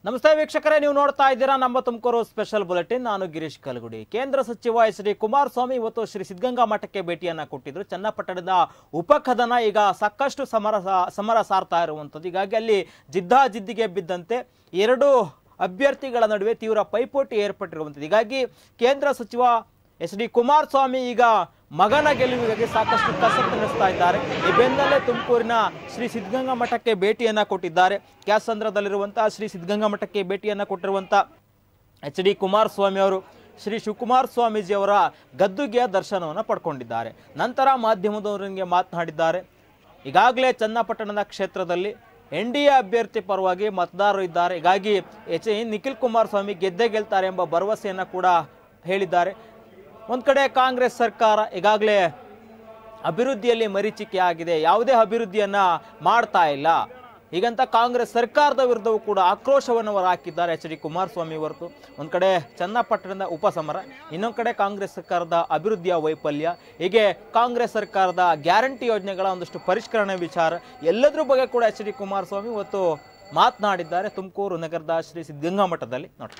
ನಮಸ್ತೆ ವೀಕ್ಷಕರೇ ನೀವು ನೋಡ್ತಾ ಇದ್ದೀರಾ ನಮ್ಮ ತುಮಕೂರು ಸ್ಪೆಷಲ್ ಬುಲೆಟಿನ್ ನಾನು ಗಿರೀಶ್ ಕಲಗುಡಿ ಕೇಂದ್ರ ಸಚಿವ ಎಚ್ ಡಿ ಕುಮಾರಸ್ವಾಮಿ ಇವತ್ತು ಶ್ರೀ ಸಿದ್ಧಗಂಗಾ ಮಠಕ್ಕೆ ಭೇಟಿಯನ್ನ ಕೊಟ್ಟಿದ್ರು ಚನ್ನಪಟ್ಟಣದ ಉಪಕಥನ ಈಗ ಸಾಕಷ್ಟು ಸಮರ ಸಮರ ಸಾರ್ತಾ ಇರುವಂಥದ್ದು ಹೀಗಾಗಿ ಅಲ್ಲಿ ಜಿದ್ದಾಜಿದ್ದಿಗೆ ಬಿದ್ದಂತೆ ಎರಡು ಅಭ್ಯರ್ಥಿಗಳ ನಡುವೆ ತೀವ್ರ ಪೈಪೋಟಿ ಏರ್ಪಟ್ಟಿರುವಂಥದ್ದು ಹೀಗಾಗಿ ಕೇಂದ್ರ ಸಚಿವ ಎಚ್ ಡಿ ಕುಮಾರಸ್ವಾಮಿ ಈಗ ಮಗನ ಗೆಲುವಿಗಾಗಿ ಸಾಕಷ್ಟು ಕಸರತ್ತು ನಡೆಸ್ತಾ ಇದ್ದಾರೆ ಈ ಬೆನ್ನಲ್ಲೇ ತುಮಕೂರಿನ ಶ್ರೀ ಸಿದ್ಧಗಂಗಾ ಮಠಕ್ಕೆ ಭೇಟಿಯನ್ನ ಕೊಟ್ಟಿದ್ದಾರೆ ಕ್ಯಾಸಂದ್ರದಲ್ಲಿರುವಂತಹ ಶ್ರೀ ಸಿದ್ಧಗಂಗಾ ಮಠಕ್ಕೆ ಭೇಟಿಯನ್ನ ಕೊಟ್ಟಿರುವಂತ ಎಚ್ ಡಿ ಕುಮಾರಸ್ವಾಮಿ ಅವರು ಶ್ರೀ ಶಿವಕುಮಾರ ಸ್ವಾಮೀಜಿ ಅವರ ಗದ್ದುಗೆಯ ದರ್ಶನವನ್ನು ಪಡ್ಕೊಂಡಿದ್ದಾರೆ ನಂತರ ಮಾಧ್ಯಮದವರಿಗೆ ಮಾತನಾಡಿದ್ದಾರೆ ಈಗಾಗಲೇ ಚನ್ನಪಟ್ಟಣದ ಕ್ಷೇತ್ರದಲ್ಲಿ ಎನ್ ಡಿ ಎ ಅಭ್ಯರ್ಥಿ ಪರವಾಗಿ ಮತದಾರರು ಇದ್ದಾರೆ ಹೀಗಾಗಿ ಎಚ್ ನಿಖಿಲ್ ಕುಮಾರಸ್ವಾಮಿ ಗೆದ್ದೇ ಗೆಲ್ತಾರೆ ಎಂಬ ಭರವಸೆಯನ್ನು ಕೂಡ ಹೇಳಿದ್ದಾರೆ ಒಂದು ಕಡೆ ಕಾಂಗ್ರೆಸ್ ಸರ್ಕಾರ ಈಗಾಗಲೇ ಅಭಿವೃದ್ಧಿಯಲ್ಲಿ ಮರೀಚಿಕೆ ಆಗಿದೆ ಯಾವುದೇ ಅಭಿವೃದ್ಧಿಯನ್ನ ಮಾಡ್ತಾ ಇಲ್ಲ ಹೀಗಂತ ಕಾಂಗ್ರೆಸ್ ಸರ್ಕಾರದ ವಿರುದ್ಧವೂ ಕೂಡ ಆಕ್ರೋಶವನ್ನು ಅವರು ಹಾಕಿದ್ದಾರೆ ಎಚ್ ಡಿ ಕುಮಾರಸ್ವಾಮಿ ಹೊರತು ಒಂದು ಕಡೆ ಚನ್ನಪಟ್ಟಣದ ಉಪಸಮರ ಇನ್ನೊಂದು ಕಡೆ ಕಾಂಗ್ರೆಸ್ ಸರ್ಕಾರದ ಅಭಿವೃದ್ಧಿಯ ವೈಫಲ್ಯ ಹೀಗೆ ಕಾಂಗ್ರೆಸ್ ಸರ್ಕಾರದ ಗ್ಯಾರಂಟಿ ಯೋಜನೆಗಳ ಒಂದಷ್ಟು ಪರಿಷ್ಕರಣೆ ವಿಚಾರ ಎಲ್ಲದರ ಬಗ್ಗೆ ಕೂಡ ಎಚ್ ಡಿ ಕುಮಾರಸ್ವಾಮಿ ಇವತ್ತು ಮಾತನಾಡಿದ್ದಾರೆ ತುಮಕೂರು ನಗರದ ಶ್ರೀ ಸಿದ್ಧಗಂಗಾ ಮಠದಲ್ಲಿ ನೋಡಿ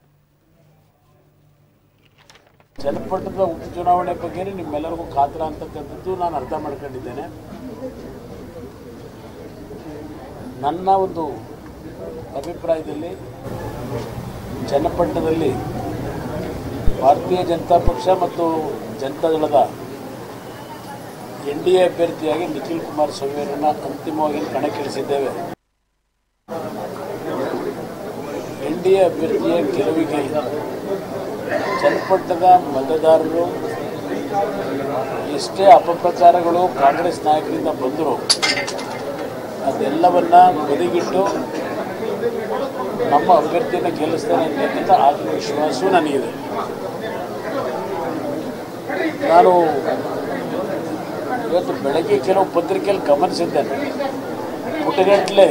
ಚನ್ನಪಟ್ಟಣದ ಉಪಚುನಾವಣೆ ಬಗ್ಗೆ ನಿಮ್ಮೆಲ್ಲರಿಗೂ ಕಾತರ ಅಂತಕ್ಕಂಥದ್ದು ನಾನು ಅರ್ಥ ಮಾಡ್ಕೊಂಡಿದ್ದೇನೆ ನನ್ನ ಒಂದು ಅಭಿಪ್ರಾಯದಲ್ಲಿ ಚನ್ನಪಟ್ಟಣದಲ್ಲಿ ಭಾರತೀಯ ಜನತಾ ಪಕ್ಷ ಮತ್ತು ಜನತಾದಳದ ಎನ್ ಡಿ ಎ ಅಭ್ಯರ್ಥಿಯಾಗಿ ನಿಖಿಲ್ ಕುಮಾರಸ್ವಾಮಿ ಅವರನ್ನು ಅಂತಿಮವಾಗಿ ಕಣಕ್ಕಿಳಿಸಿದ್ದೇವೆ ಎನ್ ಡಿ ಎ ಅಭ್ಯರ್ಥಿಯ ಗೆಲುವಿಗೆ ಚನ್ನಪಟ್ಟಣದ ಮತದಾರರು ಎಷ್ಟೇ ಅಪಪ್ರಚಾರಗಳು ಕಾಂಗ್ರೆಸ್ ನಾಯಕರಿಂದ ಬಂದರು ಅದೆಲ್ಲವನ್ನ ಬದಿಗಿಟ್ಟು ನಮ್ಮ ಅಭ್ಯರ್ಥಿಯನ್ನು ಗೆಲ್ಲಿಸ್ತಾನೆ ಅಂತಕ್ಕಂಥ ಆತ್ಮವಿಶ್ವಾಸವೂ ನನಗಿದೆ ನಾನು ಇವತ್ತು ಬೆಳಗ್ಗೆ ಕೆಲವು ಪತ್ರಿಕೆಯಲ್ಲಿ ಗಮನಿಸಿದ್ದೇನೆ ಪುಟಗಟ್ಟಲೆ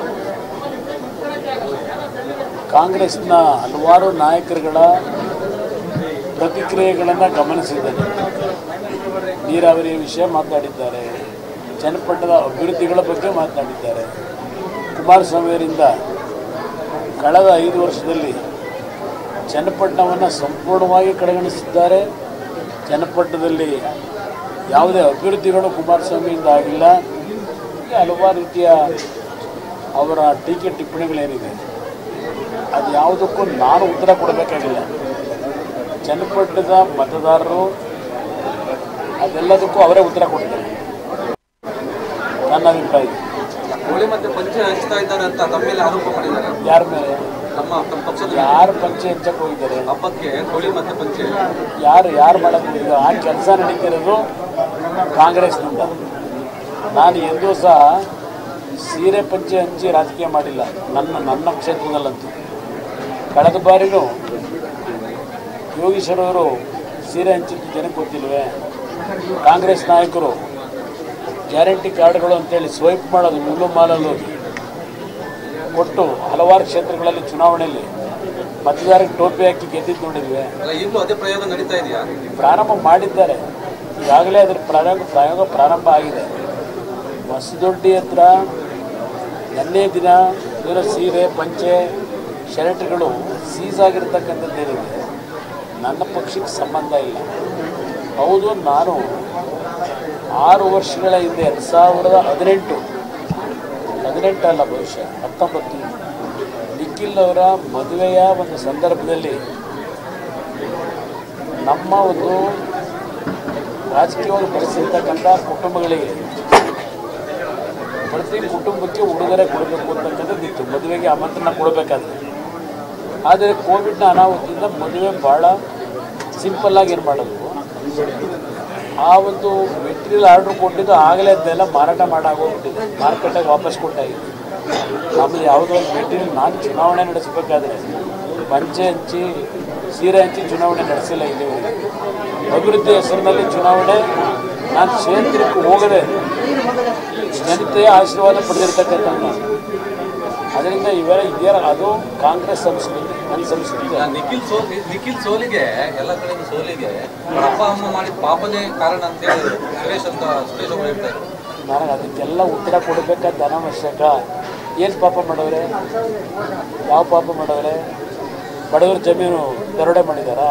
ಕಾಂಗ್ರೆಸ್ನ ಹಲವಾರು ನಾಯಕರುಗಳ ಪ್ರತಿಕ್ರಿಯೆಗಳನ್ನು ಗಮನಿಸಿದ್ದೇನೆ ನೀರಾವರಿ ವಿಷಯ ಮಾತನಾಡಿದ್ದಾರೆ ಚನ್ನಪಟ್ಟಣದ ಅಭಿವೃದ್ಧಿಗಳ ಬಗ್ಗೆ ಮಾತನಾಡಿದ್ದಾರೆ ಕುಮಾರಸ್ವಾಮಿಯವರಿಂದ ಕಳೆದ ಐದು ವರ್ಷದಲ್ಲಿ ಚನ್ನಪಟ್ಟಣವನ್ನು ಸಂಪೂರ್ಣವಾಗಿ ಕಡೆಗಣಿಸಿದ್ದಾರೆ ಚನ್ನಪಟ್ಟಣದಲ್ಲಿ ಯಾವುದೇ ಅಭಿವೃದ್ಧಿಗಳು ಕುಮಾರಸ್ವಾಮಿಯಿಂದ ಆಗಿಲ್ಲ ಹೀಗೆ ಹಲವಾರು ರೀತಿಯ ಅವರ ಟೀಕೆ ಟಿಪ್ಪಣಿಗಳೇನಿದೆ ಅದು ಯಾವುದಕ್ಕೂ ನಾನು ಉತ್ತರ ಕೊಡಬೇಕಾಗಿಲ್ಲ ಚನ್ನಪಟ್ಟಣದ ಮತದಾರರು ಅದೆಲ್ಲದಕ್ಕೂ ಅವರೇ ಉತ್ತರ ಕೊಡ್ತಾರೆ ನನ್ನ ಅಭಿಪ್ರಾಯ ಇದೆ. ಕೋಳಿ ಮತ್ತೆ ಪಂಚೆ ಹಂಚ್ತಾ ಇದ್ದಾರೆ ಅಂತ ತಮ್ಮ ಮೇಲೆ ಆರೋಪ ಮಾಡಿದ್ದಾರೆ ಯಾರ ಮೇಲೆ ನಮ್ಮ ತಮ್ಮ ಪಕ್ಷದ ಯಾರು ಪಂಚೆ ಹೆಚ್ಚಕ್ಕೆ ಹೋಗಿದ್ದಾರೆ ಹಬ್ಬಕ್ಕೆ ಕೋಳಿ ಮತ್ತೆ ಪಂಚೆ ಯಾರು ಯಾರು ಮಾಡಕ್ಕೆ ಹೋಗಿದ್ದಾರೆ ಆ ಕೆಲಸ ನಡೀತಿರೋದು ಕಾಂಗ್ರೆಸ್ನಿಂದ ನಾನು ಎಂದೂ ಸಹ ಸೀರೆ ಪಂಚೆ ಹಂಚಿ ರಾಜಕೀಯ ಮಾಡಿಲ್ಲ ನನ್ನ ನನ್ನ ಕ್ಷೇತ್ರದಲ್ಲಂತೂ ಕಳೆದ ಬಾರಿನೂ ಯೋಗೀಶ್ವರವರು ಸೀರೆ ಹಂಚಿದ್ದು ಜನಕ್ಕೆ ಗೊತ್ತಿಲ್ವೇ ಕಾಂಗ್ರೆಸ್ ನಾಯಕರು ಗ್ಯಾರಂಟಿ ಕಾರ್ಡ್ಗಳು ಅಂತೇಳಿ ಸ್ವೈಪ್ ಮಾಡೋದು ಮುಲ್ಲು ಮಾಲಲ್ಲಿ ಹೋಗಿ ಕೊಟ್ಟು ಹಲವಾರು ಕ್ಷೇತ್ರಗಳಲ್ಲಿ ಚುನಾವಣೆಯಲ್ಲಿ ಮತದಾರರಿಗೆ ಟೋಪಿ ಹಾಕಿ ಗೆದ್ದಿದ್ದು ನೋಡಿದ್ವಿ ಅಲ್ಲ ಈಗಲೂ ಅದೇ ಪ್ರಯೋಗ ನಡೀತಾ ಇದೆಯಾ ಪ್ರಾರಂಭ ಮಾಡಿದ್ದಾರೆ ಈಗಾಗಲೇ ಅದರ ಪ್ರಯೋಗ ಪ್ರಯೋಗ ಪ್ರಾರಂಭ ಆಗಿದೆ ಹೊಸದೊಡ್ಡಿ ಹತ್ರ ನೆನ್ನೆ ದಿನ ಏನೋ ಸೀರೆ ಪಂಚೆ ಶರ್ಟ್ಗಳು ಸೀಸ್ ಆಗಿರ್ತಕ್ಕಂಥದ್ದೇನಿದೆ ನನ್ನ ಪಕ್ಷಕ್ಕೆ ಸಂಬಂಧ ಇಲ್ಲ ಹೌದು ನಾನು ಆರು ವರ್ಷಗಳ ಹಿಂದೆ ಎರಡು ಸಾವಿರದ ಹದಿನೆಂಟು ಹದಿನೆಂಟು ಅಲ್ಲ ಬಹುಶಃ ಹತ್ತೊಂಬತ್ತು ನಿಖಿಲ್ ಅವರ ಮದುವೆಯ ಒಂದು ಸಂದರ್ಭದಲ್ಲಿ ನಮ್ಮ ಒಂದು ರಾಜಕೀಯವಾಗಿ ಬೆಳೆಸಿರ್ತಕ್ಕಂಥ ಕುಟುಂಬಗಳಿಗೆ ಪ್ರತಿ ಕುಟುಂಬಕ್ಕೆ ಉಡುಗೊರೆ ಕೊಡಬೇಕು ಅಂತಕ್ಕಂಥದ್ದು ಇತ್ತು ಮದುವೆಗೆ ಆಮಂತ್ರಣ ಕೊಡಬೇಕಾದ್ರೆ ಆದರೆ ಕೋವಿಡ್ನ ಅನಾಹುತದಿಂದ ಮದುವೆ ಭಾಳ ಸಿಂಪಲ್ಲಾಗಿ ಏನು ಮಾಡೋದು ಆ ಒಂದು ಮೆಟೀರಿಯಲ್ ಆರ್ಡ್ರ್ ಕೊಟ್ಟಿದ್ದು ಆಗಲೇ ಅದನ್ನೆಲ್ಲ ಮಾರಾಟ ಮಾಡಾಗೋಗ್ಬಿಟ್ಟಿದೆ ಮಾರ್ಕೆಟಾಗಿ ವಾಪಸ್ ಕೊಟ್ಟಾಗಿದೆ ನಮ್ಮದು ಯಾವುದೋ ಒಂದು ಮೆಟೀರಿಯಲ್ ನಾನು ಚುನಾವಣೆ ನಡೆಸಬೇಕಾದ್ರೆ ಪಂಚೆ ಹಂಚಿ ಸೀರೆ ಹಂಚಿ ಚುನಾವಣೆ ನಡೆಸಿಲ್ಲ ಇಲ್ಲಿವರೆಗೆ ಅಭಿವೃದ್ಧಿ ಹೆಸರಿನಲ್ಲಿ ಚುನಾವಣೆ ನಾನು ಕ್ಷೇತ್ರಕ್ಕೆ ಹೋಗದೆ ಜನತೆಯ ಆಶೀರ್ವಾದ ಪಡೆದಿರ್ತಕ್ಕಂಥ ಅದರಿಂದ ಇವೆಲ್ಲ ಇದೆಯಲ್ಲ ಅದು ಕಾಂಗ್ರೆಸ್ ಸಂಸ್ಕೃತಿ ನನ್ನ ಸಂಸ್ಕೃತಿ ಈಗ ನಿಖಿಲ್ ಸೋಲ್ ನಿಖಿಲ್ ಸೋಲಿಗೆ ಎಲ್ಲ ಕಡೆ ಸೋಲಿಗೆ ಅವ್ರ ಅಪ್ಪ ಅಮ್ಮ ಮಾಡಿದ ಪಾಪನೇ ಕಾರಣ ಅಂತ ಹೇಳಿ ಸುರೇಶ್ ಅಂತ ಸುರೇಶ್ ಅವರು ಹೇಳ್ತಾ ಇದ್ರು ನನಗೆ ಅದಕ್ಕೆಲ್ಲ ಉತ್ತರ ಕೊಡಬೇಕಾದ ಅನಾವಶ್ಯಕ ಏನು ಪಾಪ ಮಾಡವ್ರೆ ಯಾವ ಪಾಪ ಮಾಡವ್ರೆ ಬಡವರ ಜಮೀನು ದರೋಡೆ ಮಾಡಿದಾರಾ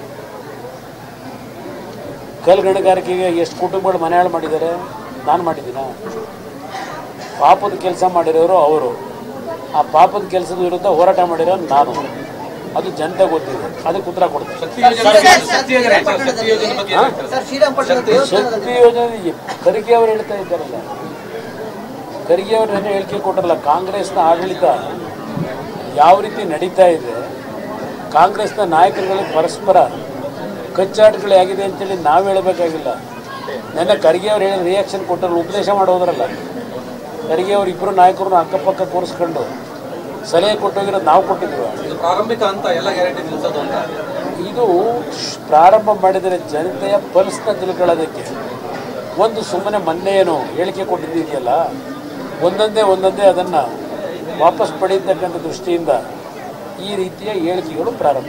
ಕಲ್ಲು ಗಣಿಗಾರಿಕೆಗೆ ಎಷ್ಟು ಕುಟುಂಬಗಳು ಮನೆ ಹಾಳು ಮಾಡಿದ್ದಾರೆ ನಾನು ಮಾಡಿದ್ದೀನ ಪಾಪದ ಕೆಲಸ ಮಾಡಿರೋರು ಅವರು ಆ ಪಾಪದ ಕೆಲಸದ ವಿರುದ್ಧ ಹೋರಾಟ ಮಾಡಿರೋರು ನಾನು ಅದು ಜನತೆ ಗೊತ್ತಿದೆ ಅದಕ್ಕೆ ಉತ್ತರ ಕೊಡ್ತೀನಿ ಶಕ್ತಿ ಯೋಜನೆ ಶಕ್ತಿ ಯೋಜನೆ ಸರ್, ಶಕ್ತಿ ಯೋಜನೆ ಬಗ್ಗೆ ಏನ್ ಹೇಳ್ತೀರಾ? ಸರ್ ಶ್ರೀರಂಗಪಟ್ಟಣದ ದೇವಸ್ಥಾನದ ಶಕ್ತಿ ಯೋಜನೆ ಖರ್ಗೆ ಅವರು ಹೇಳ್ತಾ ಇದ್ದಾರಲ್ಲ ಖರ್ಗೆ ಅವರು ಏನೋ ಹೇಳಿಕೆ ಕೊಟ್ಟರಲ್ಲ ಕಾಂಗ್ರೆಸ್ನ ಆಡಳಿತ ಯಾವ ರೀತಿ ನಡೀತಾ ಇದೆ ಕಾಂಗ್ರೆಸ್ನ ನಾಯಕರುಗಳಿಗೆ ಪರಸ್ಪರ ಕಚ್ಚಾಟಗಳು ಆಗಿದೆ ಅಂತೇಳಿ ನಾವು ಹೇಳಬೇಕಾಗಿಲ್ಲ ನೆನ್ನೆ ಖರ್ಗೆ ಅವ್ರು ಹೇಳಿ ರಿಯಾಕ್ಷನ್ ಕೊಟ್ಟರು ಉಪದೇಶ ಮಾಡೋದ್ರಲ್ಲ ಖರ್ಗೆ ಅವ್ರು ಇಬ್ಬರು ನಾಯಕರನ್ನ ಅಕ್ಕಪಕ್ಕ ಕೂರಿಸ್ಕೊಂಡು ಸಲಹೆ ಕೊಟ್ಟೋಗಿರೋದು ನಾವು ಕೊಟ್ಟಿದ್ದೀವಿ ಇದು ಪ್ರಾರಂಭಿಕ ಹಂತ ಎಲ್ಲ ಗ್ಯಾರಂಟಿ ನಿಲ್ಸೋದು ಅಂತ ಇದು ಪ್ರಾರಂಭ ಮಾಡಿದರೆ ಜನತೆಯ ಪಲ್ಸ್ನ ತಿಳ್ಕೊಳ್ಳೋದಕ್ಕೆ ಒಂದು ಸುಮ್ಮನೆ ಮೊನ್ನೆ ಏನು ಹೇಳಿಕೆ ಕೊಟ್ಟಿದ್ದೀಯಲ್ಲ ಒಂದೊಂದೇ ಒಂದೊಂದೇ ಅದನ್ನು ವಾಪಸ್ ಪಡೆಯತಕ್ಕಂಥ ದೃಷ್ಟಿಯಿಂದ ಈ ರೀತಿಯ ಹೇಳಿಕೆಗಳು ಪ್ರಾರಂಭ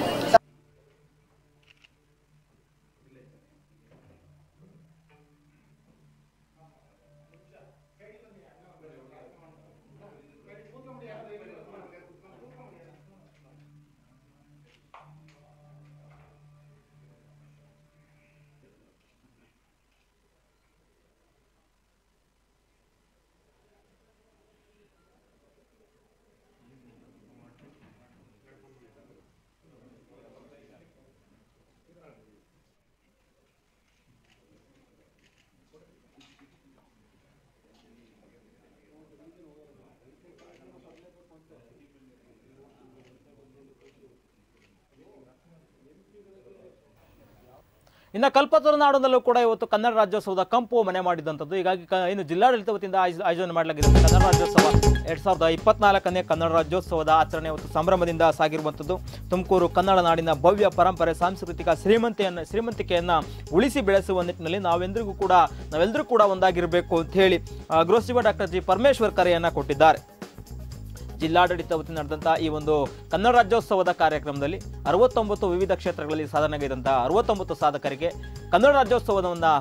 ಇನ್ನು ಕಲ್ಪತರು ನಾಡಿನಲ್ಲೂ ಕೂಡ ಇವತ್ತು ಕನ್ನಡ ರಾಜ್ಯೋತ್ಸವದ ಕಂಪು ಮನೆ ಮಾಡಿದಂಥದ್ದು ಹೀಗಾಗಿ ಕ- ಏನು ಜಿಲ್ಲಾಡಳಿತ ವತಿಯಿಂದ ಆಯೋಜ- ಆಯೋಜನೆ ಮಾಡಲಾಗಿದೆ ಕನ್ನಡ ರಾಜ್ಯೋತ್ಸವ ಎರಡ್ ಸಾವಿರದ ಇಪ್ಪತ್ನಾಲ್ಕನೇ ಕನ್ನಡ ರಾಜ್ಯೋತ್ಸವದ ಆಚರಣೆ ಇವತ್ತು ಸಂಭ್ರಮದಿಂದ ಸಾಗಿರುವಂಥದ್ದು ತುಮಕೂರು ಕನ್ನಡ ನಾಡಿನ ಭವ್ಯ ಪರಂಪರೆ ಸಾಂಸ್ಕೃತಿಕ ಶ್ರೀಮಂತೆಯನ್ನು ಶ್ರೀಮಂತಿಕೆಯನ್ನು ಉಳಿಸಿ ಬೆಳೆಸುವ ನಿಟ್ಟಿನಲ್ಲಿ ನಾವೆಂದರಿಗೂ ಕೂಡ ನಾವೆಲ್ಲರೂ ಕೂಡ ಒಂದಾಗಿರಬೇಕು ಅಂತ ಹೇಳಿ ಆ, ಗೃಹ ಸಚಿವ ಡಾಕ್ಟರ್ ಜಿ ಪರಮೇಶ್ವರ್ ಕರೆಯನ್ನು ಕೊಟ್ಟಿದ್ದಾರೆ ಜಿಲ್ಲಾಡಳಿತ ವತಿಯಿಂದ ನಡೆದಂತಹ ಈ ಒಂದು ಕನ್ನಡ ರಾಜ್ಯೋತ್ಸವದ ಕಾರ್ಯಕ್ರಮದಲ್ಲಿ ಅರವತ್ತೊಂಬತ್ತು ವಿವಿಧ ಕ್ಷೇತ್ರಗಳಲ್ಲಿ ಸಾಧನೆಗೈದಂತಹ ಅರವತ್ತೊಂಬತ್ತು ಸಾಧಕರಿಗೆ ಕನ್ನಡ ರಾಜ್ಯೋತ್ಸವವನ್ನು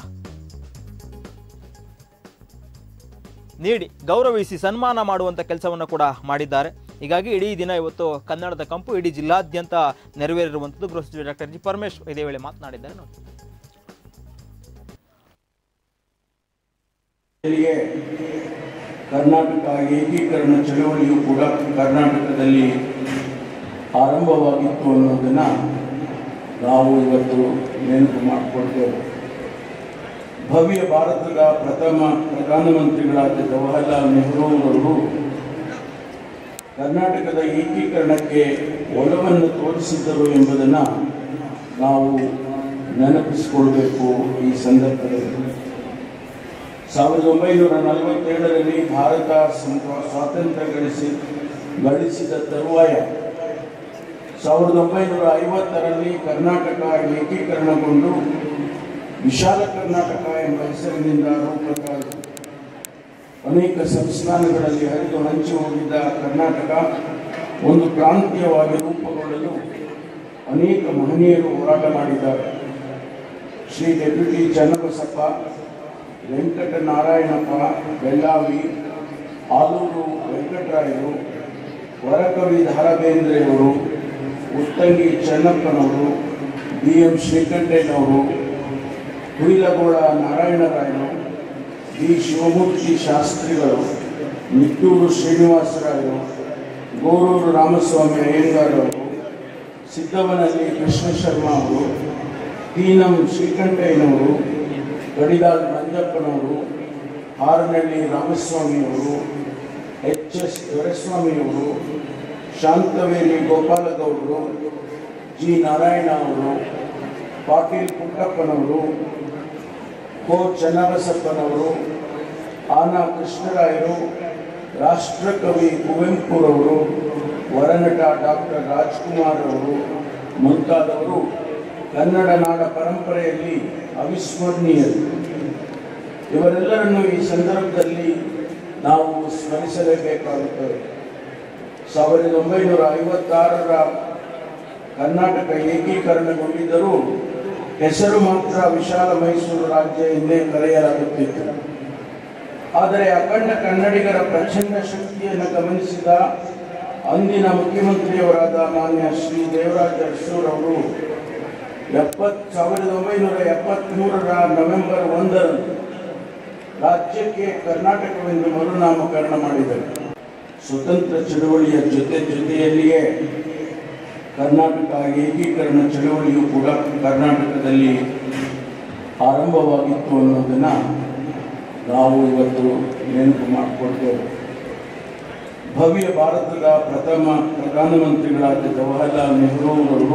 ನೀಡಿ ಗೌರವಿಸಿ ಸನ್ಮಾನ ಮಾಡುವಂಥ ಕೆಲಸವನ್ನು ಕೂಡ ಮಾಡಿದ್ದಾರೆ ಹೀಗಾಗಿ ಇಡೀ ದಿನ ಇವತ್ತು ಕನ್ನಡದ ಕಂಪು ಇಡೀ ಜಿಲ್ಲಾದ್ಯಂತ ನೆರವೇರಿರುವಂಥದ್ದು ಗೃಹ ಸಚಿವ ಡಾಕ್ಟರ್ ಜಿ ಪರಮೇಶ್ವರ್ ಇದೇ ವೇಳೆ ಮಾತನಾಡಿದ್ದಾರೆ ನೋಡಿ ಮೊದಲಿಗೆ ಕರ್ನಾಟಕ ಏಕೀಕರಣ ಚಳವಳಿಯು ಕೂಡ ಕರ್ನಾಟಕದಲ್ಲಿ ಆರಂಭವಾಗಿತ್ತು ಅನ್ನೋದನ್ನು ನಾವು ಇವತ್ತು ನೆನಪು ಮಾಡಿಕೊಳ್ತೇವೆ ಭವ್ಯ ಭಾರತದ ಪ್ರಥಮ ಪ್ರಧಾನಮಂತ್ರಿಗಳಾದ ಜವಾಹರ್ಲಾಲ್ ನೆಹರು ಅವರು ಕರ್ನಾಟಕದ ಏಕೀಕರಣಕ್ಕೆ ಒಲವನ್ನು ತೋರಿಸಿದ್ದರು ಎಂಬುದನ್ನು ನಾವು ನೆನಪಿಸಿಕೊಳ್ಬೇಕು ಈ ಸಂದರ್ಭದಲ್ಲಿ ಸಾವಿರದ ಒಂಬೈನೂರ ನಲವತ್ತೇಳರಲ್ಲಿ ಭಾರತ ಸ್ವ- ಸ್ವಾತಂತ್ರ್ಯ ಗಳಿಸಿ ಗಳಿಸಿದ ತರುವಾಯ ಸಾವಿರದ ಒಂಬೈನೂರ ಐವತ್ತರಲ್ಲಿ ಕರ್ನಾಟಕ ಏಕೀಕರಣಗೊಂಡು ವಿಶಾಲ ಕರ್ನಾಟಕ ಎಂಬ ಹೆಸರಿನಿಂದ ರೂಪ ತಾಳಿತು ಅನೇಕ ಸಂಸ್ಥಾನಗಳಲ್ಲಿ ಹರಿದು ಹಂಚಿ ಹೋಗಿದ್ದ ಕರ್ನಾಟಕ ಒಂದು ಪ್ರಾಂತೀಯವಾಗಿ ರೂಪುಗೊಳ್ಳಲು ಅನೇಕ ಮಹನೀಯರು ಹೋರಾಟ ಮಾಡಿದ್ದಾರೆ ಶ್ರೀ ಡೆಪ್ಯೂಟಿ ಚನ್ನಬಸಪ್ಪ ವೆಂಕಟನಾರಾಯಣಪ್ಪ ಬೆಳ್ಳಾವಿ ಆಲೂರು ವೆಂಕಟರಾಯರು ವರಕವಿ ಧಾರಬೇಂದ್ರೆಯವರು ಉತ್ತಂಗಿ ಚೆನ್ನಪ್ಪನವರು ಬಿ ಎಂ ಶ್ರೀಕಂಠಯ್ಯನವರು ಹುಯಿಲಗೋಳ ನಾರಾಯಣರಾಯರು ಬಿ ಶಿವಮೂರ್ತಿ ಶಾಸ್ತ್ರಿಗಳು ನಿಟ್ಟೂರು ಶ್ರೀನಿವಾಸರಾಯರು ಗೋರೂರು ರಾಮಸ್ವಾಮಿ ಅಯ್ಯಂಗಾರವರು ಸಿದ್ದವನಹಳ್ಳಿ ಕೃಷ್ಣ ಶರ್ಮಾ ಅವರು ತೀನಂ ಶ್ರೀಕಂಠಯ್ಯನವರು ಗಡಿದಾಲ್ ಮಂಜಪ್ಪನವರು ಹಾರನಹಳ್ಳಿ ರಾಮಸ್ವಾಮಿಯವರು ಎಚ್ ಎಸ್ ದೊರೆಸ್ವಾಮಿಯವರು ಶಾಂತವೇಲಿ ಗೋಪಾಲಗೌಡರು ಜಿ ನಾರಾಯಣ ಅವರು ಪಾಟೀಲ್ ಪುಟ್ಟಪ್ಪನವರು ಕೋ ಚನ್ನಬಸಪ್ಪನವರು ಆನ ಕೃಷ್ಣರಾಯರು ರಾಷ್ಟ್ರಕವಿ ಕುವೆಂಪುರವರು ವರನಟ ಡಾಕ್ಟರ್ ರಾಜ್ಕುಮಾರ್ ಅವರು ಮುಂತಾದವರು ಕನ್ನಡ ನಾಡ ಪರಂಪರೆಯಲ್ಲಿ ಅವಿಸ್ಮರಣೀಯರು ಇವರೆಲ್ಲರನ್ನು ಈ ಸಂದರ್ಭದಲ್ಲಿ ನಾವು ಸ್ಮರಿಸಲೇಬೇಕಾಗುತ್ತದೆ ಸಾವಿರದ ಒಂಬೈನೂರ ಐವತ್ತಾರರ ಕರ್ನಾಟಕ ಏಕೀಕರಣಗೊಂಡಿದ್ದರೂ ಹೆಸರು ಮಾತ್ರ ವಿಶಾಲ ಮೈಸೂರು ರಾಜ್ಯ ಎಂದೇ ಕರೆಯಲಾಗುತ್ತಿತ್ತು ಆದರೆ ಅಖಂಡ ಕನ್ನಡಿಗರ ಪ್ರಚಂಡ ಶಕ್ತಿಯನ್ನು ಗಮನಿಸಿದ ಅಂದಿನ ಮುಖ್ಯಮಂತ್ರಿಯವರಾದ ಮಾನ್ಯ ಶ್ರೀ ದೇವರಾಜ ಅರಸೂರವರು ಎಪ್ಪತ್ ಸಾವಿರದ ಒಂಬೈನೂರ ಎಪ್ಪತ್ತ್ಮೂರರ ನವೆಂಬರ್ ಒಂದರಂದು ರಾಜ್ಯಕ್ಕೆ ಕರ್ನಾಟಕವೆಂದು ಮರುನಾಮಕರಣ ಮಾಡಿದರು ಸ್ವತಂತ್ರ ಚಳವಳಿಯ ಜೊತೆ ಜೊತೆಯಲ್ಲಿಯೇ ಕರ್ನಾಟಕ ಏಕೀಕರಣ ಚಳವಳಿಯು ಕೂಡ ಕರ್ನಾಟಕದಲ್ಲಿ ಆರಂಭವಾಗಿತ್ತು ಅನ್ನೋದನ್ನು ನಾವು ಇವತ್ತು ನೆನಪು ಮಾಡಿಕೊಳ್ತೇವೆ ಭವ್ಯ ಭಾರತದ ಪ್ರಥಮ ಪ್ರಧಾನಮಂತ್ರಿಗಳಾದ ಜವಾಹರ್ಲಾಲ್ ನೆಹರೂರವರು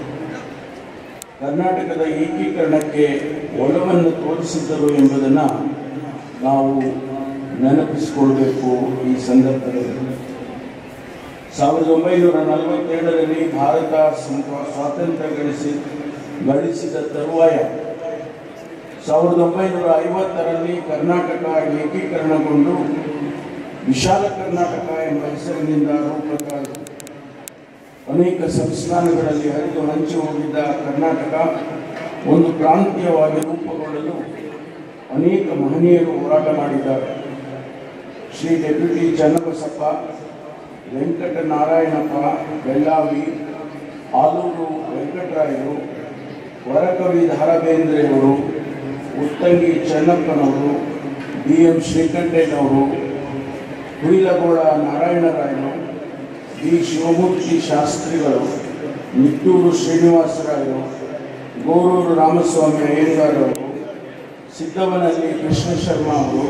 ಕರ್ನಾಟಕದ ಏಕೀಕರಣಕ್ಕೆ ಒಲವನ್ನು ತೋರಿಸಿದ್ದರು ಎಂಬುದನ್ನು ನಾವು ನೆನಪಿಸಿಕೊಳ್ಬೇಕು ಈ ಸಂದರ್ಭದಲ್ಲಿ ಸಾವಿರದ ಒಂಬೈನೂರ ನಲವತ್ತೇಳರಲ್ಲಿ ಭಾರತ ಸ್ವ- ಸ್ವಾತಂತ್ರ್ಯ ಗಳಿಸಿ ಗಳಿಸಿದ ತರುವಾಯ ಸಾವಿರದ ಒಂಬೈನೂರ ಐವತ್ತರಲ್ಲಿ ಕರ್ನಾಟಕ ಏಕೀಕರಣಗೊಂಡು ವಿಶಾಲ ಕರ್ನಾಟಕ ಎಂಬ ಹೆಸರಿನಿಂದ ರೂಪ ತಾಳಿತು ಅನೇಕ ಸಂಸ್ಥಾನಗಳಲ್ಲಿ ಹರಿದು ಹಂಚಿ ಹೋಗಿದ್ದ ಕರ್ನಾಟಕ ಒಂದು ಪ್ರಾಂತೀಯವಾಗಿ ರೂಪುಗೊಳ್ಳಲು ಅನೇಕ ಮಹನೀಯರು ಹೋರಾಟ ಮಾಡಿದ್ದಾರೆ ಶ್ರೀ ಡೆಪ್ಯೂಟಿ ಚನ್ನಬಸಪ್ಪ ವೆಂಕಟನಾರಾಯಣಪ್ಪ ಬೆಳ್ಳಾವಿ ಆಲೂರು ವೆಂಕಟರಾಯರು ವರಕವಿ ಧಾರಬೇಂದ್ರೆಯವರು ಉತ್ತಂಗಿ ಚೆನ್ನಪ್ಪನವರು ಡಿ ಎಂ ಶ್ರೀಕಂಠಯ್ಯನವರು ಹುಯಿಲಗೋಳ ನಾರಾಯಣರಾಯರು ಡಿ ಶಿವಮೂರ್ತಿ ಶಾಸ್ತ್ರಿಗಳು ನಿಟ್ಟೂರು ಶ್ರೀನಿವಾಸರಾಯರು ಗೋರೂರು ರಾಮಸ್ವಾಮಿ ಅಯ್ಯಂಗಾರ್ ಅವರು ಸಿದ್ದವನಹಳ್ಳಿ ಕೃಷ್ಣ ಶರ್ಮಾ ಅವರು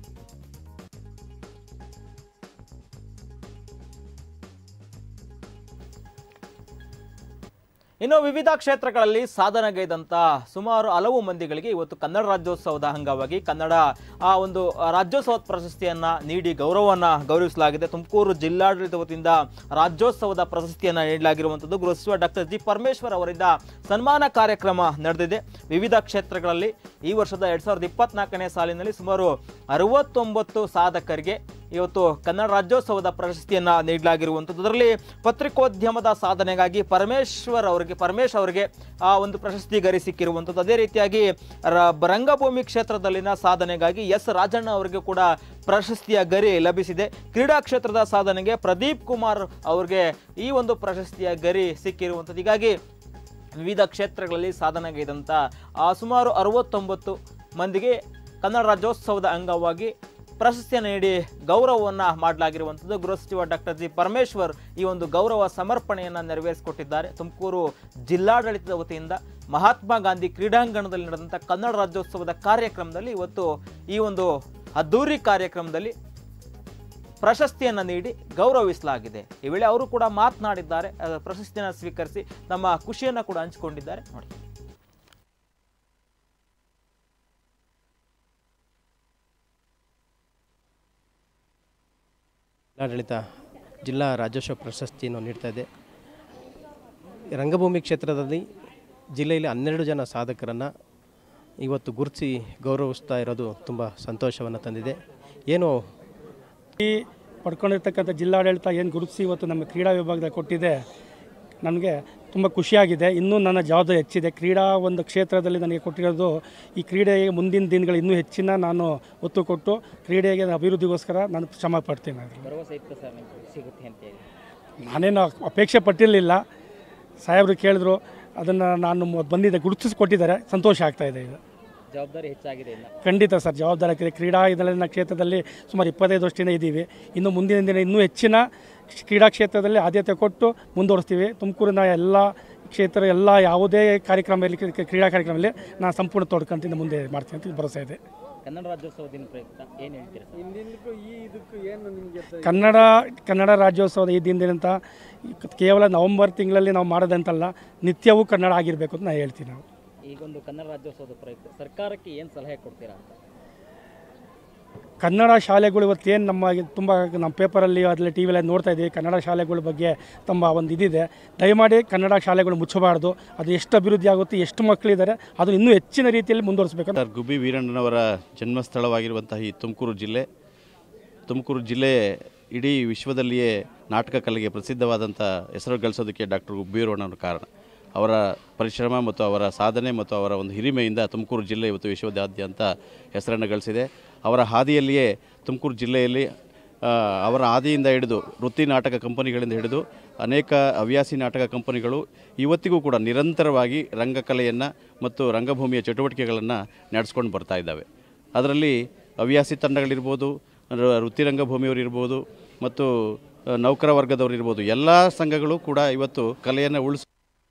ಇನ್ನು ವಿವಿಧ ಕ್ಷೇತ್ರಗಳಲ್ಲಿ ಸಾಧನೆಗೈದಂತ ಸುಮಾರು ಹಲವು ಮಂದಿಗಳಿಗೆ ಇವತ್ತು ಕನ್ನಡ ರಾಜ್ಯೋತ್ಸವದ ಅಂಗವಾಗಿ ಕನ್ನಡ ಆ ಒಂದು ರಾಜ್ಯೋತ್ಸವದ ಪ್ರಶಸ್ತಿಯನ್ನ ನೀಡಿ ಗೌರವವನ್ನ ಗೌರವಿಸಲಾಗಿದೆ ತುಮಕೂರು ಜಿಲ್ಲಾಡಳಿತ ವತಿಯಿಂದ ರಾಜ್ಯೋತ್ಸವದ ಪ್ರಶಸ್ತಿಯನ್ನ ನೀಡಲಾಗಿರುವಂಥದ್ದು ಗೃಹ ಸಚಿವ ಡಾಕ್ಟರ್ ಜಿ ಪರಮೇಶ್ವರ್ ಅವರಿಂದ ಸನ್ಮಾನ ಕಾರ್ಯಕ್ರಮ ನಡೆದಿದೆ ವಿವಿಧ ಕ್ಷೇತ್ರಗಳಲ್ಲಿ ಈ ವರ್ಷದ ಎರಡ್ ಸಾವಿರದ ಇಪ್ಪತ್ನಾಲ್ಕನೇ ಸಾಲಿನಲ್ಲಿ ಸುಮಾರು ಅರವತ್ತೊಂಬತ್ತು ಸಾಧಕರಿಗೆ ಇವತ್ತು ಕನ್ನಡ ರಾಜ್ಯೋತ್ಸವದ ಪ್ರಶಸ್ತಿಯನ್ನ ನೀಡಲಾಗಿರುವಂಥದ್ದು ಅದರಲ್ಲಿ ಪತ್ರಿಕೋದ್ಯಮದ ಸಾಧನೆಗಾಗಿ ಪರಮೇಶ್ವರ್ ಅವರಿಗೆ ಪರಮೇಶ್ ಅವರಿಗೆ ಆ ಒಂದು ಪ್ರಶಸ್ತಿ ಗರಿ ಸಿಕ್ಕಿರುವಂಥದ್ದು ಅದೇ ರೀತಿಯಾಗಿ ರ- ರಂಗಭೂಮಿ ಕ್ಷೇತ್ರದಲ್ಲಿನ ಸಾಧನೆಗಾಗಿ ಎಸ್ ರಾಜಣ್ಣ ಅವರಿಗೆ ಕೂಡ ಪ್ರಶಸ್ತಿಯ ಗರಿ ಲಭಿಸಿದೆ ಕ್ರೀಡಾ ಕ್ಷೇತ್ರದ ಸಾಧನೆಗೆ ಪ್ರದೀಪ್ ಕುಮಾರ್ ಅವರಿಗೆ ಈ ಒಂದು ಪ್ರಶಸ್ತಿಯ ಗರಿ ಸಿಕ್ಕಿರುವಂಥದ್ದು ಹೀಗಾಗಿ ವಿವಿಧ ಕ್ಷೇತ್ರಗಳಲ್ಲಿ ಸಾಧನೆಗೈದಂಥ ಆ ಸುಮಾರು ಅರವತ್ತೊಂಬತ್ತು ಮಂದಿಗೆ ಕನ್ನಡ ರಾಜ್ಯೋತ್ಸವದ ಅಂಗವಾಗಿ ಪ್ರಶಸ್ತಿಯನ್ನು ನೀಡಿ ಗೌರವವನ್ನು ಮಾಡಲಾಗಿರುವಂಥದ್ದು ಗೃಹ ಸಚಿವ ಡಾಕ್ಟರ್ ಜಿ ಪರಮೇಶ್ವರ್ ಈ ಒಂದು ಗೌರವ ಸಮರ್ಪಣೆಯನ್ನು ನೆರವೇರಿಸಿಕೊಟ್ಟಿದ್ದಾರೆ ತುಮಕೂರು ಜಿಲ್ಲಾಡಳಿತದ ವತಿಯಿಂದ ಮಹಾತ್ಮ ಗಾಂಧಿ ಕ್ರೀಡಾಂಗಣದಲ್ಲಿ ನಡೆದಂಥ ಕನ್ನಡ ರಾಜ್ಯೋತ್ಸವದ ಕಾರ್ಯಕ್ರಮದಲ್ಲಿ ಇವತ್ತು ಈ ಒಂದು ಅದ್ದೂರಿ ಕಾರ್ಯಕ್ರಮದಲ್ಲಿ ಪ್ರಶಸ್ತಿಯನ್ನು ನೀಡಿ ಗೌರವಿಸಲಾಗಿದೆ ಈ ವೇಳೆ ಅವರು ಕೂಡ ಮಾತನಾಡಿದ್ದಾರೆ ಅಹ್, ಪ್ರಶಸ್ತಿಯನ್ನು ಸ್ವೀಕರಿಸಿ ತಮ್ಮ ಖುಷಿಯನ್ನು ಕೂಡ ಹಂಚಿಕೊಂಡಿದ್ದಾರೆ ನೋಡಿ ಜಿಲ್ಲಾಡಳಿತ ಜಿಲ್ಲಾ ರಾಜ್ಯೋತ್ಸವ ಪ್ರಶಸ್ತಿಯನ್ನು ನೀಡ್ತಾ ಇದೆ ರಂಗಭೂಮಿ ಕ್ಷೇತ್ರದಲ್ಲಿ ಜಿಲ್ಲೆಯಲ್ಲಿ ಹನ್ನೆರಡು ಜನ ಸಾಧಕರನ್ನು ಇವತ್ತು ಗುರುತಿಸಿ ಗೌರವಿಸ್ತಾ ಇರೋದು ತುಂಬ ಸಂತೋಷವನ್ನು ತಂದಿದೆ ಏನು ಈ ಪಡ್ಕೊಂಡಿರ್ತಕ್ಕಂಥ ಜಿಲ್ಲಾಡಳಿತ ಏನು ಗುರುತಿಸಿ ಇವತ್ತು ನಮ್ಮ ಕ್ರೀಡಾ ವಿಭಾಗದಲ್ಲಿ ಕೊಟ್ಟಿದೆ ನನಗೆ ತುಂಬ ಖುಷಿಯಾಗಿದೆ ಇನ್ನೂ ನನ್ನ ಜವಾಬ್ದಾರಿ ಹೆಚ್ಚಿದೆ ಕ್ರೀಡಾ ಒಂದು ಕ್ಷೇತ್ರದಲ್ಲಿ ನನಗೆ ಕೊಟ್ಟಿರೋದು ಈ ಕ್ರೀಡೆಗೆ ಮುಂದಿನ ದಿನಗಳು ಇನ್ನೂ ಹೆಚ್ಚಿನ ನಾನು ಒತ್ತು ಕೊಟ್ಟು ಕ್ರೀಡೆಗೆ ಅಭಿವೃದ್ಧಿಗೋಸ್ಕರ ನಾನು ಶ್ರಮ ಪಡ್ತೀನಿ ನಾನೇನು ಅಪೇಕ್ಷೆ ಪಟ್ಟಿರಲಿಲ್ಲ ಸಾಹೇಬರು ಕೇಳಿದ್ರು ಅದನ್ನು ನಾನು ಮ- ಬಂದಿದ್ದೆ ಗುರುತಿಸಿ ಕೊಟ್ಟಿದ್ದಾರೆ ಸಂತೋಷ ಆಗ್ತಾ ಇದೆ ಇದು ಜವಾಬ್ದಾರಿ ಹೆಚ್ಚಾಗಿದೆ ಖಂಡಿತ ಸರ್ ಜವಾಬ್ದಾರಿ ಆಗ್ತಿದೆ ಕ್ರೀಡಾ ಇದರಲ್ಲಿನ ಕ್ಷೇತ್ರದಲ್ಲಿ ಸುಮಾರು ಇಪ್ಪತ್ತೈದು ವರ್ಷದಿಂದ ಇದ್ದೀವಿ ಇನ್ನು ಮುಂದಿನ ದಿನ ಇನ್ನೂ ಹೆಚ್ಚಿನ ಕ್ರೀಡಾ ಕ್ಷೇತ್ರದಲ್ಲಿ ಆದ್ಯತೆ ಕೊಟ್ಟು ಮುಂದುವರಿಸ್ತೀವಿ ತುಮಕೂರಿನ ಎಲ್ಲ ಕ್ಷೇತ್ರ ಎಲ್ಲ ಯಾವುದೇ ಕಾರ್ಯಕ್ರಮ ಇರಲಿ ಕ್ರೀ- ಕ್ರೀಡಾ ಕಾರ್ಯಕ್ರಮದಲ್ಲಿ ನಾನು ಸಂಪೂರ್ಣ ತೊಡ್ಕೊಂತಿಂದ ಮುಂದೆ ಮಾಡ್ತೀನಿ ಅಂತ ಭರವಸೆ ಇದೆ ಕನ್ನಡ ರಾಜ್ಯೋತ್ಸವ ದಿನ ಪ್ರಯುಕ್ತ ಏನು ಹೇಳ್ತೀರಾ ಕನ್ನಡ ಕನ್ನಡ ರಾಜ್ಯೋತ್ಸವದ ಈ ದಿನದಂತ ಕೇವಲ ನವೆಂಬರ್ ತಿಂಗಳಲ್ಲಿ ನಾವು ಮಾಡೋದಂತಲ್ಲ ನಿತ್ಯವೂ ಕನ್ನಡ ಆಗಿರಬೇಕು ಅಂತ ನಾನು ಹೇಳ್ತೀನಿ ನಾವು ಈಗೊಂದು ಕನ್ನಡ ರಾಜ್ಯೋತ್ಸವದ ಪ್ರಯುಕ್ತ ಸರ್ಕಾರಕ್ಕೆ ಏನು ಸಲಹೆ ಕೊಡ್ತೀರಾ ಅಂತ ಕನ್ನಡ ಶಾಲೆಗಳು ಇವತ್ತೇನು ನಮ್ಮ ತುಂಬ ನಮ್ಮ ಪೇಪರಲ್ಲಿ ಅದರಲ್ಲಿ ಟಿ ವಿಯಲ್ಲಿ ನೋಡ್ತಾ ಇದ್ದೀವಿ ಕನ್ನಡ ಶಾಲೆಗಳ ಬಗ್ಗೆ ತುಂಬ ಒಂದು ಇದಿದೆ ದಯಮಾಡಿ ಕನ್ನಡ ಶಾಲೆಗಳು ಮುಚ್ಚಬಾರ್ದು ಅದು ಎಷ್ಟು ಅಭಿವೃದ್ಧಿ ಆಗುತ್ತೆ ಎಷ್ಟು ಮಕ್ಕಳಿದ್ದಾರೆ ಅದು ಇನ್ನೂ ಹೆಚ್ಚಿನ ರೀತಿಯಲ್ಲಿ ಮುಂದುವರಿಸಬೇಕಂತ ಡಾಕ್ಟರ್ ಗುಬ್ಬಿ ವೀರಣ್ಣನವರ ಜನ್ಮಸ್ಥಳವಾಗಿರುವಂತಹ ಈ ತುಮಕೂರು ಜಿಲ್ಲೆ ತುಮಕೂರು ಜಿಲ್ಲೆ ಇಡೀ ವಿಶ್ವದಲ್ಲಿಯೇ ನಾಟಕ ಕಲೆಗೆ ಪ್ರಸಿದ್ಧವಾದಂಥ ಹೆಸರು ಗಳಿಸೋದಕ್ಕೆ ಡಾಕ್ಟರ್ ಗುಬ್ಬಿ ವೀರಣ್ಣನವರು ಕಾರಣ ಅವರ ಪರಿಶ್ರಮ ಮತ್ತು ಅವರ ಸಾಧನೆ ಮತ್ತು ಅವರ ಒಂದು ಹಿರಿಮೆಯಿಂದ ತುಮಕೂರು ಜಿಲ್ಲೆ ಇವತ್ತು ವಿಶ್ವದಾದ್ಯಂತ ಹೆಸರನ್ನು ಗಳಿಸಿದೆ ಅವರ ಹಾದಿಯಲ್ಲಿಯೇ ತುಮಕೂರು ಜಿಲ್ಲೆಯಲ್ಲಿ ಆ, ಅವರ ಆದಿಯಿಂದ ಹಿಡಿದು ವೃತ್ತಿ ನಾಟಕ ಕಂಪನಿಗಳಿಂದ ಹಿಡಿದು ಅನೇಕ ಹವ್ಯಾಸಿ ನಾಟಕ ಕಂಪನಿಗಳು ಇವತ್ತಿಗೂ ಕೂಡ ನಿರಂತರವಾಗಿ ರಂಗಕಲೆಯನ್ನು ಮತ್ತು ರಂಗಭೂಮಿಯ ಚಟುವಟಿಕೆಗಳನ್ನು ನಡೆಸ್ಕೊಂಡು ಬರ್ತಾ ಇದ್ದಾವೆ ಅದರಲ್ಲಿ ಹವ್ಯಾಸಿ ತಂಡಗಳಿರ್ಬೋದು ರ- ವೃತ್ತಿ ರಂಗಭೂಮಿಯವರು ಇರ್ಬೋದು ಮತ್ತು ಆ, ನೌಕರ ವರ್ಗದವರು ಇರ್ಬೋದು ಎಲ್ಲ ಸಂಘಗಳು ಕೂಡ ಇವತ್ತು ಕಲೆಯನ್ನು ಉಳಿಸ್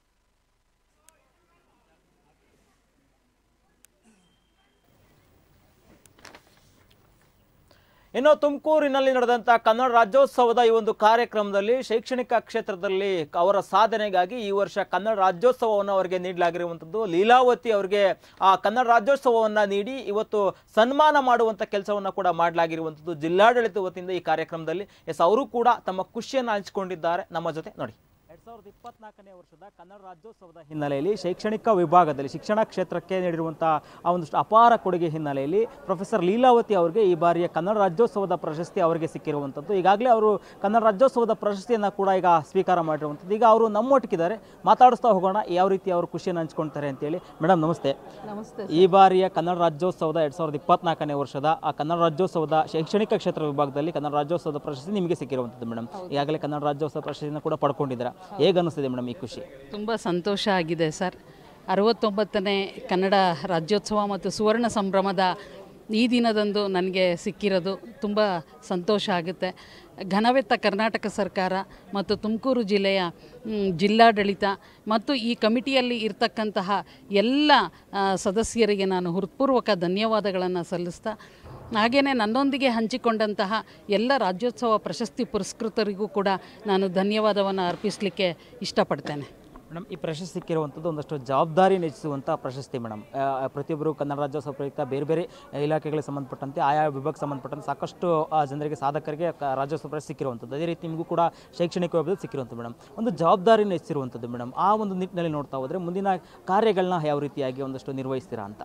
ಇನ್ನು ತುಮಕೂರಿನಲ್ಲಿ ನಡೆದಂಥ ಕನ್ನಡ ರಾಜ್ಯೋತ್ಸವದ ಈ ಒಂದು ಕಾರ್ಯಕ್ರಮದಲ್ಲಿ ಶೈಕ್ಷಣಿಕ ಕ್ಷೇತ್ರದಲ್ಲಿ ಅವರ ಸಾಧನೆಗಾಗಿ ಈ ವರ್ಷ ಕನ್ನಡ ರಾಜ್ಯೋತ್ಸವವನ್ನು ಅವರಿಗೆ ನೀಡಲಾಗಿರುವಂಥದ್ದು ಲೀಲಾವತಿ ಅವರಿಗೆ ಆ ಕನ್ನಡ ರಾಜ್ಯೋತ್ಸವವನ್ನು ನೀಡಿ ಇವತ್ತು ಸನ್ಮಾನ ಮಾಡುವಂಥ ಕೆಲಸವನ್ನು ಕೂಡ ಮಾಡಲಾಗಿರುವಂಥದ್ದು ಜಿಲ್ಲಾಡಳಿತ ವತಿಯಿಂದ ಈ ಕಾರ್ಯಕ್ರಮದಲ್ಲಿ ಎಸ್ ಅವರು ಕೂಡ ತಮ್ಮ ಖುಷಿಯನ್ನು ಹಂಚಿಕೊಂಡಿದ್ದಾರೆ ನಮ್ಮ ಜೊತೆ ನೋಡಿ ಎರಡ್ ಸಾವಿರದ ಇಪ್ಪತ್ನಾಲ್ಕನೇ ವರ್ಷದ ಕನ್ನಡ ರಾಜ್ಯೋತ್ಸವದ ಹಿನ್ನೆಲೆಯಲ್ಲಿ ಶೈಕ್ಷಣಿಕ ವಿಭಾಗದಲ್ಲಿ ಶಿಕ್ಷಣ ಕ್ಷೇತ್ರಕ್ಕೆ ನೀಡಿರುವಂತಹ ಆ ಒಂದಷ್ಟು ಅಪಾರ ಕೊಡುಗೆ ಹಿನ್ನೆಲೆಯಲ್ಲಿ ಪ್ರೊಫೆಸರ್ ಲೀಲಾವತಿ ಅವರಿಗೆ ಈ ಬಾರಿಯ ಕನ್ನಡ ರಾಜ್ಯೋತ್ಸವದ ಪ್ರಶಸ್ತಿ ಅವರಿಗೆ ಸಿಕ್ಕಿರುವಂಥದ್ದು ಈಗಾಗಲೇ ಅವರು ಕನ್ನಡ ರಾಜ್ಯೋತ್ಸವದ ಪ್ರಶಸ್ತಿಯನ್ನು ಕೂಡ ಈಗ ಸ್ವೀಕಾರ ಮಾಡಿರುವಂಥದ್ದು ಈಗ ಅವರು ನಮ್ಮೊಟ್ಟಿಗಿದ್ದಾರೆ ಮಾತಾಡಿಸ್ತಾ ಹೋಗೋಣ ಯಾವ ರೀತಿ ಅವರು ಖುಷಿಯನ್ನು ಹಂಚ್ಕೊಳ್ತಾರೆ ಅಂತೇಳಿ ಮೇಡಮ್ ನಮಸ್ತೆ ನಮಸ್ತೆ ಈ ಬಾರಿಯ ಕನ್ನಡ ರಾಜ್ಯೋತ್ಸವದ ಎರಡ್ ಸಾವಿರದ ಇಪ್ಪತ್ನಾಲ್ಕನೇ ವರ್ಷದ ಆ ಕನ್ನಡ ರಾಜ್ಯೋತ್ಸವದ ಶೈಕ್ಷಣಿಕ ಕ್ಷೇತ್ರ ವಿಭಾಗದಲ್ಲಿ ಕನ್ನಡ ರಾಜ್ಯೋತ್ಸವದ ಪ್ರಶಸ್ತಿ ನಿಮಗೆ ಸಿಕ್ಕಿರುವಂಥದ್ದು ಮೇಡಮ್ ಈಗಾಗಲೇ ಕನ್ನಡ ರಾಜ್ಯೋತ್ಸವ ಪ್ರಶಸ್ತಿಯನ್ನು ಕೂಡ ಪಡ್ಕೊಂಡಿದ್ದೀರಾ ಹೇಗೆ ಅನಿಸ್ತಿದೆ ಮೇಡಮ್ ಈ ಖುಷಿ ತುಂಬ ಸಂತೋಷ ಆಗಿದೆ ಸರ್ ಅರವತ್ತೊಂಬತ್ತನೇ ಕನ್ನಡ ರಾಜ್ಯೋತ್ಸವ ಮತ್ತು ಸುವರ್ಣ ಸಂಭ್ರಮದ ಈ ದಿನದಂದು ನನಗೆ ಸಿಕ್ಕಿರೋದು ತುಂಬ ಸಂತೋಷ ಆಗುತ್ತೆ ಘನವೆತ್ತ ಕರ್ನಾಟಕ ಸರ್ಕಾರ ಮತ್ತು ತುಮಕೂರು ಜಿಲ್ಲೆಯ ಮ್, ಜಿಲ್ಲಾಡಳಿತ ಮತ್ತು ಈ ಕಮಿಟಿಯಲ್ಲಿ ಇರ್ತಕ್ಕಂತಹ ಎಲ್ಲ ಆ, ಸದಸ್ಯರಿಗೆ ನಾನು ಹೃತ್ಪೂರ್ವಕ ಧನ್ಯವಾದಗಳನ್ನು ಸಲ್ಲಿಸ್ತಾ ಹಾಗೆಯೇ ನನ್ನೊಂದಿಗೆ ಹಂಚಿಕೊಂಡಂತಹ ಎಲ್ಲ ರಾಜ್ಯೋತ್ಸವ ಪ್ರಶಸ್ತಿ ಪುರಸ್ಕೃತರಿಗೂ ಕೂಡ ನಾನು ಧನ್ಯವಾದವನ್ನು ಅರ್ಪಿಸಲಿಕ್ಕೆ ಇಷ್ಟಪಡ್ತೇನೆ ಮೇಡಮ್ ಈ ಪ್ರಶಸ್ತಿ ಸಿಕ್ಕಿರುವಂಥದ್ದು ಒಂದಷ್ಟು ಜವಾಬ್ದಾರಿ ಹೆಚ್ಚಿಸುವಂಥ ಪ್ರಶಸ್ತಿ ಮೇಡಮ್ ಆ, ಪ್ರತಿಯೊಬ್ಬರು ಕನ್ನಡ ರಾಜ್ಯೋತ್ಸವ ಪ್ರಯುಕ್ತ ಬೇರೆ ಬೇರೆ ಇಲಾಖೆಗಳಿಗೆ ಸಂಬಂಧಪಟ್ಟಂತೆ ಆಯಾ ವಿಭಾಗಕ್ಕೆ ಸಂಬಂಧಪಟ್ಟಂತೆ ಸಾಕಷ್ಟು ಆ, ಜನರಿಗೆ ಸಾಧಕರಿಗೆ ಕ- ರಾಜ್ಯೋತ್ಸವ ಪ್ರಶಸ್ತಿ ಸಿಕ್ಕಿರುವಂಥದ್ದು ಅದೇ ರೀತಿ ನಿಮಗೂ ಕೂಡ ಶೈಕ್ಷಣಿಕ ವಿಭಾಗದಲ್ಲಿ ಸಿಕ್ಕಿರುವಂಥದ್ದು ಮೇಡಮ್ ಒಂದು ಜವಾಬ್ದಾರಿನ ಹೆಚ್ಚಿರುವಂಥದ್ದು ಮೇಡಮ್ ಆ ಒಂದು ನಿಟ್ಟಿನಲ್ಲಿ ನೋಡ್ತಾ ಹೋದರೆ ಮುಂದಿನ ಕಾರ್ಯಗಳನ್ನ ಯಾವ ರೀತಿಯಾಗಿ ಒಂದಷ್ಟು ನಿರ್ವಹಿಸ್ತೀರಾ ಅಂತ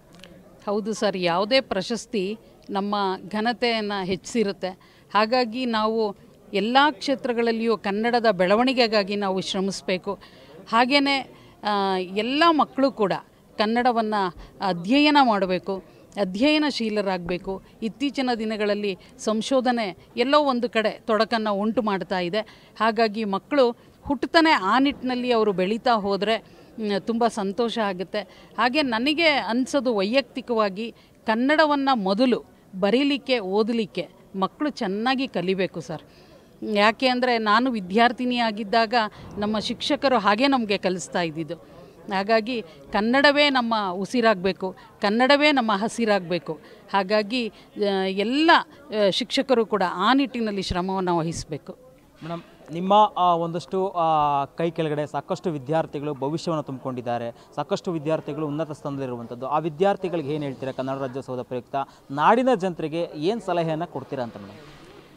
ಹೌದು ಸರ್ ಯಾವುದೇ ಪ್ರಶಸ್ತಿ ನಮ್ಮ ಘನತೆಯನ್ನು ಹೆಚ್ಚಿಸಿರುತ್ತೆ ಹಾಗಾಗಿ ನಾವು ಎಲ್ಲ ಕ್ಷೇತ್ರಗಳಲ್ಲಿಯೂ ಕನ್ನಡದ ಬೆಳವಣಿಗೆಗಾಗಿ ನಾವು ಶ್ರಮಿಸಬೇಕು ಹಾಗೆಯೇ ಎಲ್ಲ ಮಕ್ಕಳು ಕೂಡ ಕನ್ನಡವನ್ನು ಅಧ್ಯಯನ ಮಾಡಬೇಕು ಅಧ್ಯಯನಶೀಲರಾಗಬೇಕು ಇತ್ತೀಚಿನ ದಿನಗಳಲ್ಲಿ ಸಂಶೋಧನೆ ಎಲ್ಲೋ ಒಂದು ಕಡೆ ತೊಡಕನ್ನು ಉಂಟು ಮಾಡ್ತಾ ಇದೆ ಹಾಗಾಗಿ ಮಕ್ಕಳು ಹುಟ್ಟುತ್ತಾನೆ ಆ ನಿಟ್ಟಿನಲ್ಲಿ ಅವರು ಬೆಳೀತಾ ಹೋದರೆ ತುಂಬ ಸಂತೋಷ ಆಗುತ್ತೆ ಹಾಗೆ ನನಗೆ ಅನಿಸೋದು ವೈಯಕ್ತಿಕವಾಗಿ ಕನ್ನಡವನ್ನು ಮೊದಲು ಬರೀಲಿಕ್ಕೆ ಓದಲಿಕ್ಕೆ ಮಕ್ಕಳು ಚೆನ್ನಾಗಿ ಕಲಿಬೇಕು ಸರ್ ಯಾಕೆ ಅಂದರೆ ನಾನು ವಿದ್ಯಾರ್ಥಿನಿಯಾಗಿದ್ದಾಗ ನಮ್ಮ ಶಿಕ್ಷಕರು ಹಾಗೆ ನಮಗೆ ಕಲಿಸ್ತಾ ಇದ್ದಿದ್ದು ಹಾಗಾಗಿ ಕನ್ನಡವೇ ನಮ್ಮ ಉಸಿರಾಗಬೇಕು ಕನ್ನಡವೇ ನಮ್ಮ ಹಸಿರಾಗಬೇಕು ಹಾಗಾಗಿ ಆ, ಎಲ್ಲ ಆ, ಶಿಕ್ಷಕರು ಕೂಡ ಆ ನಿಟ್ಟಿನಲ್ಲಿ ಶ್ರಮವನ್ನು ವಹಿಸಬೇಕು ಮೇಡಮ್ ನಿಮ್ಮ ಆ, ಒಂದಷ್ಟು ಆ, ಕೈ ಕೆಳಗಡೆ ಸಾಕಷ್ಟು ವಿದ್ಯಾರ್ಥಿಗಳು ಭವಿಷ್ಯವನ್ನು ತುಂಬಿಕೊಂಡಿದ್ದಾರೆ ಸಾಕಷ್ಟು ವಿದ್ಯಾರ್ಥಿಗಳು ಉನ್ನತ ಸ್ಥಾನದಲ್ಲಿರುವಂಥದ್ದು ಆ ವಿದ್ಯಾರ್ಥಿಗಳಿಗೆ ಏನು ಹೇಳ್ತೀರಾ ಕನ್ನಡ ರಾಜ್ಯೋತ್ಸವದ ಪ್ರಯುಕ್ತ ನಾಡಿನ ಜನತೆಗೆ ಏನು ಸಲಹೆಯನ್ನು ಕೊಡ್ತೀರಾ ಅಂತ ಮೇಡಮ್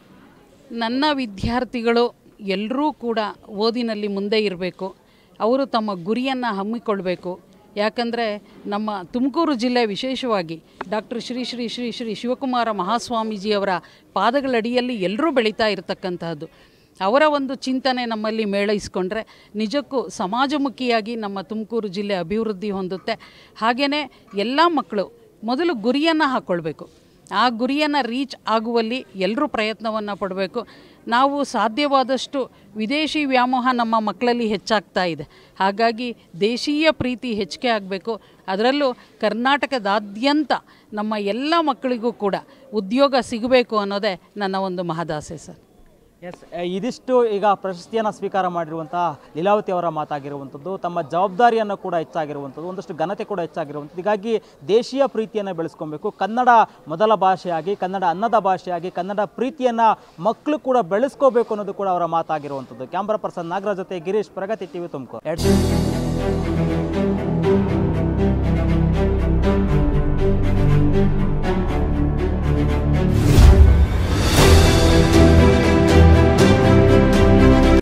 ನನ್ನ ವಿದ್ಯಾರ್ಥಿಗಳು ಎಲ್ಲರೂ ಕೂಡ ಓದಿನಲ್ಲಿ ಮುಂದೆ ಇರಬೇಕು ಅವರು ತಮ್ಮ ಗುರಿಯನ್ನು ಹಮ್ಮಿಕೊಳ್ಬೇಕು ಯಾಕಂದರೆ ನಮ್ಮ ತುಮಕೂರು ಜಿಲ್ಲೆ ವಿಶೇಷವಾಗಿ ಡಾಕ್ಟರ್ ಶ್ರೀ ಶ್ರೀ ಶ್ರೀ ಶ್ರೀ ಶಿವಕುಮಾರ ಮಹಾಸ್ವಾಮೀಜಿಯವರ ಪಾದಗಳಡಿಯಲ್ಲಿ ಎಲ್ಲರೂ ಬೆಳೀತಾ ಇರತಕ್ಕಂತಹದ್ದು ಅವರ ಒಂದು ಚಿಂತನೆ ನಮ್ಮಲ್ಲಿ ಮೇಳೈಸ್ಕೊಂಡ್ರೆ ನಿಜಕ್ಕೂ ಸಮಾಜಮುಖಿಯಾಗಿ ನಮ್ಮ ತುಮಕೂರು ಜಿಲ್ಲೆ ಅಭಿವೃದ್ಧಿ ಹೊಂದುತ್ತೆ ಹಾಗೆಯೇ ಎಲ್ಲ ಮಕ್ಕಳು ಮೊದಲು ಗುರಿಯನ್ನು ಹಾಕ್ಕೊಳ್ಬೇಕು ಆ ಗುರಿಯನ್ನು ರೀಚ್ ಆಗುವಲ್ಲಿ ಎಲ್ಲರೂ ಪ್ರಯತ್ನವನ್ನು ಪಡಬೇಕು ನಾವು ಸಾಧ್ಯವಾದಷ್ಟು ವಿದೇಶಿ ವ್ಯಾಮೋಹ ನಮ್ಮ ಮಕ್ಕಳಲ್ಲಿ ಹೆಚ್ಚಾಗ್ತಾ ಇದೆ ಹಾಗಾಗಿ ದೇಶೀಯ ಪ್ರೀತಿ ಹೆಚ್ಚಿಗೆ ಆಗಬೇಕು ಅದರಲ್ಲೂ ಕರ್ನಾಟಕದಾದ್ಯಂತ ನಮ್ಮ ಎಲ್ಲ ಮಕ್ಕಳಿಗೂ ಕೂಡ ಉದ್ಯೋಗ ಸಿಗಬೇಕು ಅನ್ನೋದೇ ನನ್ನ ಒಂದು ಮಹದಾಸೆ ಸರ್ ಎಸ್ ಇದಿಷ್ಟು ಈಗ ಪ್ರಶಸ್ತಿಯನ್ನು ಸ್ವೀಕಾರ ಮಾಡಿರುವಂತಹ ಲೀಲಾವತಿ ಅವರ ಮಾತಾಗಿರುವಂಥದ್ದು ತಮ್ಮ ಜವಾಬ್ದಾರಿಯನ್ನು ಕೂಡ ಹೆಚ್ಚಾಗಿರುವಂಥದ್ದು ಒಂದಷ್ಟು ಘನತೆ ಕೂಡ ಹೆಚ್ಚಾಗಿರುವಂಥದ್ದು ಹೀಗಾಗಿ ದೇಶೀಯ ಪ್ರೀತಿಯನ್ನು ಬೆಳೆಸ್ಕೊಬೇಕು ಕನ್ನಡ ಮೊದಲ ಭಾಷೆಯಾಗಿ ಕನ್ನಡ ಅನ್ನದ ಭಾಷೆಯಾಗಿ ಕನ್ನಡ ಪ್ರೀತಿಯನ್ನು ಮಕ್ಕಳು ಕೂಡ ಬೆಳೆಸ್ಕೋಬೇಕು ಅನ್ನೋದು ಕೂಡ ಅವರ ಮಾತಾಗಿರುವಂಥದ್ದು ಕ್ಯಾಮ್ರಾ ಪರ್ಸನ್ ನಾಗರಾಜ್ ಜೊತೆ ಗಿರೀಶ್ ಪ್ರಗತಿ ಟಿವಿ ತುಮಕೂರು ಎರಡು